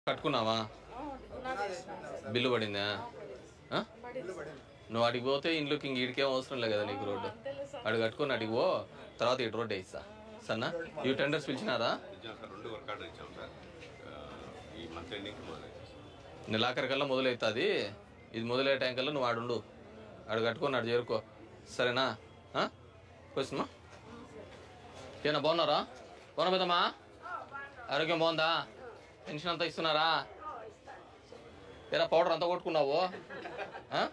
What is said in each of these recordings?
కట్టుకున్నావా bill పడిందా ఆ? నువ్వు అడిగి పోతే ఇంట్లోకి ఇంక ఈడికేం అవసరం లేదు కదా నీకు రోడ్డు అడిగి కట్టుకొని అడిగి పో తర్వాత ఇటు రోడ్డు వేయిస్తా సన్నా ఈ టెండర్స్ పిలిచినారా ఇచ్చాం సార్ రెండు వర్క్ ఆర్డర్ ఇచ్చాం సార్ ఆ, ఈ మంత్ ఎండింగ్కి మొదలైంది నెలాఖరికల్లా మొదలవుతుంది ఇది మొదలయ్యే టైం కల్లా నువ్వు ఆడుండు ఆడు కట్టుకొని ఆడు చేరుకో సరేనా క్వశ్చన్ ఏనా బాగున్నారా బాగున్నా పెద్దమ్మా ఆరోగ్యం బాగుందా పెన్షన్ అంతా ఇస్తున్నారా ఏరా పౌడర్ అంతా కొట్టుకున్నావు ఆ?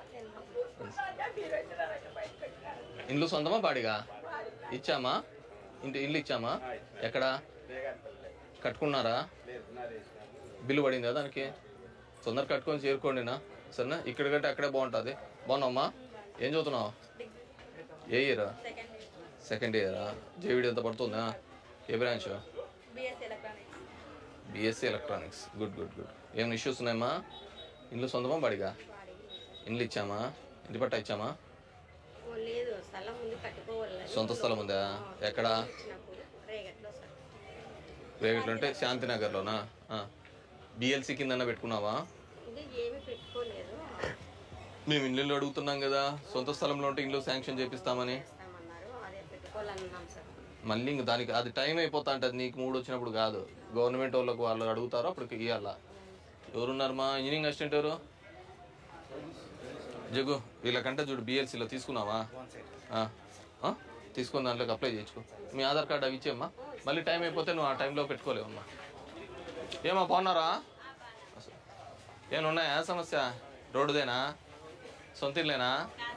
ఇల్లు సొంతమా బాడిగా ఇచ్చామా ఇంటి ఇల్లు ఇచ్చామా ఎక్కడ కట్టుకున్నారా బిల్లు పడిందా దానికి తొందర కట్టుకొని చేరుకోండి నా సరేనా ఇక్కడ కంటే అక్కడే బాగుంటుంది బాగున్నావమ్మా ఏం చదువుతున్నావు ఏ ఇయర్ సెకండ్ ఇయరా జేవిడి ఎంత పడుతుందా ఏ branch BSc electronics BSc electronics good good good ఏమైనా ఇష్యూస్ ఉన్నాయమ్మా ఇండ్లు సొంతమా బాడిగా ఇండ్లు ఇచ్చామా ఇంటి పట్టా ఇచ్చామా ఓ లేదు స్థలం ఉంది కట్టుకోవాలి సొంత స్థలం ఉందా ఎక్కడ ఇచ్చినప్పుడు రేగట్లో సార్ రేగట్లు అంటే శాంతినగర్లోనా బిఎల్సి కింద పెట్టుకున్నావా ఇంకా ఏమీ పెట్టుకోలేదు మేము ఇల్లు అడుగుతున్నాం కదా సొంత స్థలంలో ఉంటే ఇల్లు శాంక్షన్ చేపిస్తామని చేస్తామన్నారు అదే పెట్టుకోవాలన్నాం సార్ మళ్ళీ ఇంక దానికి అది టైం అయిపోతా ఉంటుంది నీకు మూడు వచ్చినప్పుడు కాదు గవర్నమెంట్ వాళ్ళకు వాళ్ళు అడుగుతారో అప్పటికి ఇవ్వాల ఎవరున్నారు మా ఇంజనీరింగ్ అసిస్టెంట్ ఎవరు జగు వీళ్ళకంటే చూడు బిఎల్సీలో తీసుకున్నావా ఆ, ఆ? తీసుకుని దాంట్లోకి అప్లై చేసుకో మీ ఆధార్ కార్డు అవి ఇచ్చేమ్మా మళ్ళీ టైం అయిపోతే నువ్వు ఆ టైంలో పెట్టుకోలేవమ్మా ఏమా బాగున్నారా ఏమన్నా ఉన్నాయా సమస్య రోడ్డుదేనా సొంత ఇల్లేనా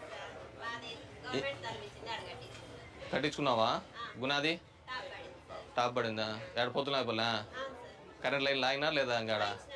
కట్టించుకున్నావా గునాది టాప్ పడిందా ఏడ పోతున్నా కరెంట్ లైన్ లాగినా లేదా ఇంకాడ